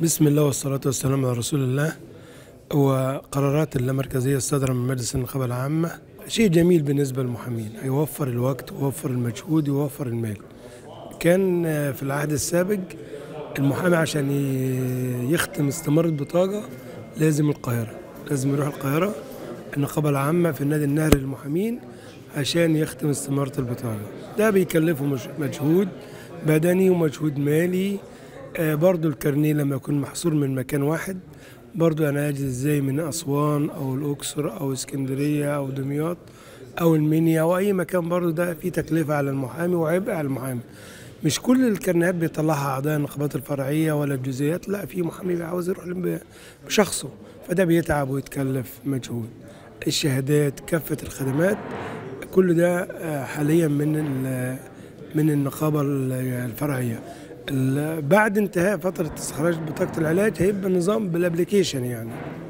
بسم الله والصلاة والسلام على رسول الله وقرارات اللامركزية الصادرة من مجلس النقابة العامة شيء جميل بالنسبة للمحامين هيوفر الوقت ويوفر المجهود ويوفر المال كان في العهد السابق المحامي عشان ي- يختم استمارة بطاقة لازم القاهرة لازم يروح القاهرة النقابة العامة في النادي النهري للمحامين عشان يختم استمارة البطاقة ده بيكلفه مش- مجهود بدني ومجهود مالي آه، برضو الكارنيه لما يكون محصور من مكان واحد برضو انا اجي ازاي من اسوان او الاقصر او اسكندريه او دمياط او المنيا او اي مكان برضو ده في تكلفه على المحامي وعبء على المحامي مش كل الكارنيهات بيطلعها اعضاء النقابات الفرعيه ولا الجزئيات لا في محامي عاوز يروح ب- بشخصه فده بيتعب ويتكلف مجهود الشهادات كافه الخدمات كل ده آه، حاليا من ال- من النقابه ال- الفرعيه ال- بعد انتهاء فتره استخراج بطاقه العلاج هيبقى النظام بالابلكيشن يعني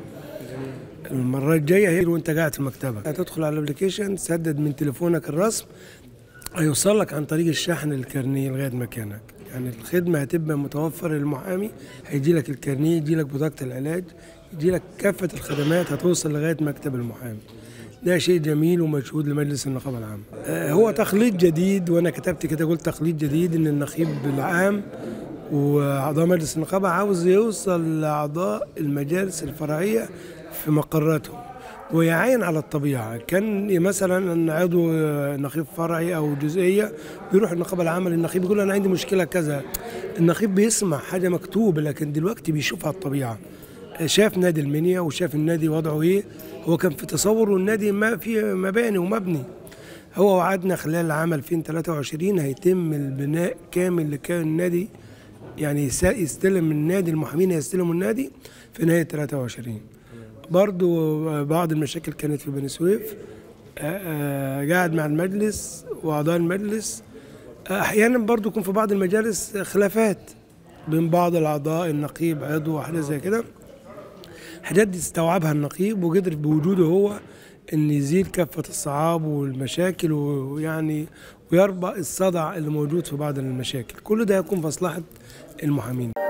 المره الجايه هي وانت قاعد في المكتبه هتدخل على الابلكيشن تسدد من تليفونك الرسم هيوصل لك عن طريق الشحن الكارنيه لغايه مكانك يعني الخدمه هتبقى متوفره للمحامي هيجي لك الكارنيه يجي لك بطاقه العلاج يجي لك كافه الخدمات هتوصل لغايه مكتب المحامي ده شيء جميل ومجهود لمجلس النقابه العامه آه، هو تخليط جديد وانا كتبت كده قلت تخليط جديد ان النقيب العام واعضاء مجلس النقابه عاوز يوصل لاعضاء المجالس الفرعيه في مقراتهم ويعين على الطبيعه كان مثلا ان عضو نقيب فرعي او جزئيه بيروح النقابه العامه للنقيب يقول انا عندي مشكله كذا النقيب بيسمع حاجه مكتوبه لكن دلوقتي بيشوفها الطبيعه شاف نادي المنيا وشاف النادي وضعه ايه هو كان في تصوره النادي ما في مباني ومبني هو وعدنا خلال عام 2023 هيتم البناء كامل لكان النادي يعني يس- يستلم النادي المحامين يستلموا النادي في نهاية 23 برضو بعض المشاكل كانت في بني سويف آه، آه، قاعد مع المجلس وأعضاء المجلس آه، أحيانا برضو يكون في بعض المجالس خلافات بين بعض الأعضاء النقيب عضو وحاجة زي كده حاجات دي استوعبها النقيب وقدر بوجوده هو ان يزيل كافه الصعاب والمشاكل ويعني ويربى الصدع اللي موجود في بعض المشاكل كل ده هيكون في مصلحه المحامين